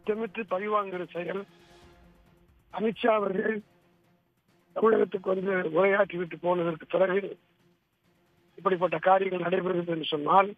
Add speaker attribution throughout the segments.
Speaker 1: திட்டமிட்டு பழிவாங்குகிற செயல் அமித்ஷா அவர்கள் தமிழகத்துக்கு வந்து உரையாற்றி விட்டு போனதற்கு பிறகு இப்படிப்பட்ட காரியங்கள் நடைபெறுகிறது என்று சொன்னால்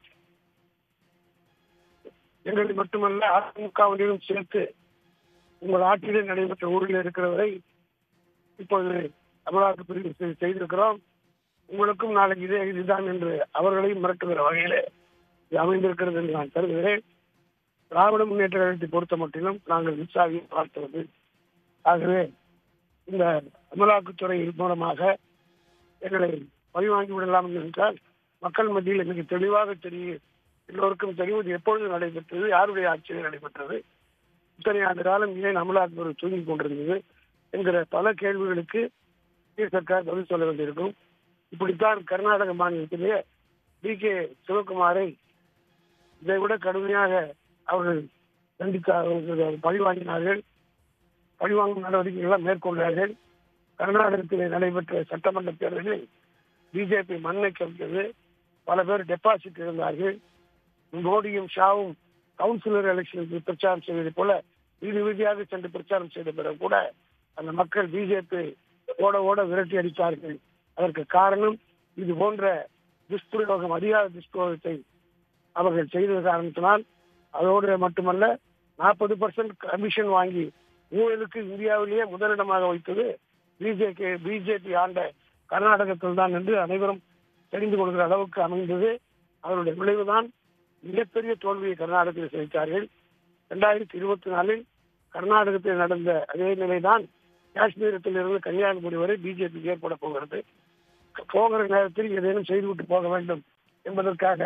Speaker 1: எங்களை மட்டுமல்ல அதிமுகவினரும் சேர்த்து உங்கள் ஆட்சியிலே நடைபெற்ற ஊரில் இருக்கிறவரை இப்பொழுது அமலாக்க பிரிவு செய்- செய்திருக்கிறோம் உங்களுக்கும் நாளைக்கு இதே இதுதான் என்று அவர்களையும் மிரட்டுகிற வகையிலே இது அமைந்திருக்கிறது என்று நான் கருதுகிறேன் திராவிட முன்னேற்ற கழகத்தை பொறுத்த மட்டிலும் நாங்கள் விசாரியை பார்க்கிறது ஆகவே இந்த அமலாக்கத்துறை மூலமாக எங்களை பழிவாங்கி விடலாம் என்றால் மக்கள் மத்தியில் எனக்கு தெளிவாக தெரியும் எல்லோருக்கும் தெரியும் இது எப்பொழுது நடைபெற்றது யாருடைய ஆட்சியில் நடைபெற்றது இத்தனை ஆண்டு காலம் ஏன் அமலாக்கத்துறை தூங்கிக் கொண்டிருந்தது என்கிற பல கேள்விகளுக்கு மத்திய சர்க்கார் பதில் சொல்ல வேண்டியிருக்கும் இப்படித்தான் கர்நாடக மாநிலத்திலே டி கே சிவகுமாரை இதை விட கடுமையாக அவர்கள் கண்டித்தார்கள் பழிவாங்கினார்கள் பழிவாங்கும் நடவடிக்கைகள் மேற்கொண்டார்கள் கர்நாடகத்திலே நடைபெற்ற சட்டமன்ற தேர்தலில் பிஜேபி மண்ணை கவிழ்த்தது பல பேர் டெபாசிட் இருந்தார்கள் மோடியும் ஷாவும் கவுன்சிலர் எலெக்ஷனுக்கு பிரச்சாரம் செய்வதை போல வீதி வீதியாக சென்று பிரச்சாரம் செய்த பிறகு கூட அந்த மக்கள் பிஜேபி ஓட ஓட விரட்டி அடித்தார்கள் அதற்கு காரணம் இது போன்ற துஷ்பிரயோகம் அதிகார துஷ்பிரயோகத்தை அவர்கள் செய்த காரணத்தினால் அதோடு மட்டுமல்ல நாற்பது பர்சன்ட் கமிஷன் வாங்கி ஊழலுக்கு இந்தியாவிலேயே முதலிடமாக வைத்தது பிஜேபி பிஜேபி ஆண்ட கர்நாடகத்தில் தான் என்று அனைவரும் தெரிந்து கொள்கிற அளவுக்கு அமைந்தது அதனுடைய விளைவுதான் மிகப்பெரிய தோல்வியை கர்நாடகத்தில் சந்தித்தார்கள் இரண்டாயிரத்தி இருபத்தி நாலில் கர்நாடகத்தில் நடந்த அதே நிலைதான் காஷ்மீரத்தில் இருந்து கன்னியாகுமரி வரை பிஜேபி ஏற்பட போகிறது போகிற நேரத்தில் ஏதேனும் செய்துவிட்டு போக வேண்டும் என்பதற்காக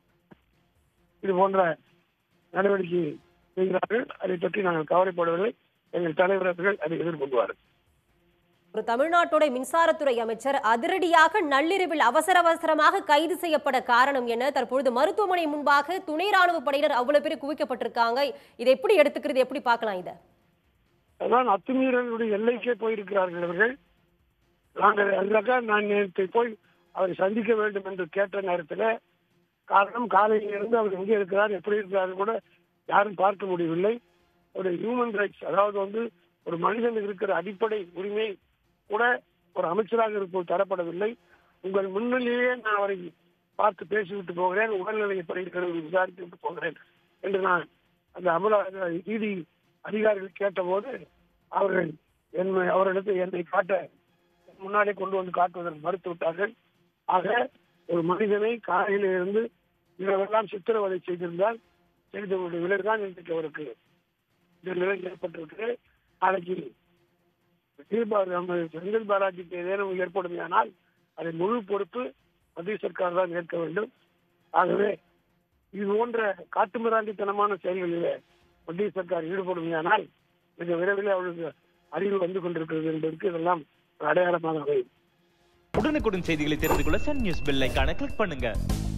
Speaker 1: இது போன்ற நடவடிக்கை செய்கிறார்கள் அதை பற்றி நாங்கள் கவலைப்படவில்லை எங்கள் தலைவர் அவர்கள் அதை எதிர்கொள்வார்கள்
Speaker 2: ஒரு தமிழ்நாட்டோட மின்சாரத்துறை அமைச்சர் அதிரடியாக நள்ளிரவில் அவசர அவசரமாக கைது செய்யப்பட காரணம் என்ன தற்பொழுது மருத்துவமனை முன்பாக துணை ராணுவ படையினர் அவ்வளவு பேர் குவிக்கப்பட்டிருக்காங்க இதை எப்படி எடுத்துக்கிறது எப்படி பார்க்கலாம் இதை
Speaker 1: அதான் அத்துமீறலுடைய எல்லைக்கே போயிருக்கிறார்கள் அவர்கள் நாங்கள் அதுக்காக நான் நேற்று போய் அவரை சந்திக்க வேண்டும் என்று கேட்ட நேரத்தில் காரணம் காலையில் இருந்து அவர் எங்கே இருக்கிறார் எப்படி இருக்கிறார் கூட யாரும் பார்க்க முடியவில்லை ஒரு ஹியூமன் ரைட்ஸ் அதாவது வந்து ஒரு மனிதனுக்கு இருக்கிற அடிப்படை உரிமை கூட ஒரு அமைச்சராக இருப்போர் தரப்படவில்லை உங்கள் முன்னிலேயே நான் அவரை பார்த்து பேசிவிட்டு போகிறேன் உடல்நிலை எப்படி இருக்கிறது விசாரித்து விட்டு போகிறேன் என்று நான் அந்த அமலா நீதி அதிகாரிகள் கேட்டபோது அவர்கள் என்னை அவரிடத்தில் என்னை காட்ட முன்னாலே கொண்டு வந்து காட்டுவதற்கு மறுத்து விட்டார்கள் ஆக ஒரு மனிதனை காலையில இருந்து இரவெல்லாம் சித்திரவதை செய்திருந்தால் செய்தவருடைய விளைவுதான் இன்றைக்கு அவருக்கு இந்த நிலை ஏற்பட்டிருக்கு நாளைக்கு தீபாவளி நம்ம செந்தில் பாலாஜிக்கு ஏதேனும் ஏற்படுமையானால் அதை முழு பொறுப்பு மத்திய சர்க்கார் தான் ஏற்க வேண்டும் ஆகவே இது போன்ற காட்டுமிராண்டித்தனமான செயல்களில் மத்திய சர்க்கார் ஈடுபடுமையானால் மிக விரைவில் அவர்களுக்கு அறிவு வந்து கொண்டிருக்கிறது என்பதற்கு இதெல்லாம் ஒரு அடையாளமாக அமையும்
Speaker 3: உடனுக்குடன் செய்திகளை தெரிந்து கொள்ள சன் நியூஸ் பெல் ஐகானை கிளிக் பண்ணுங்க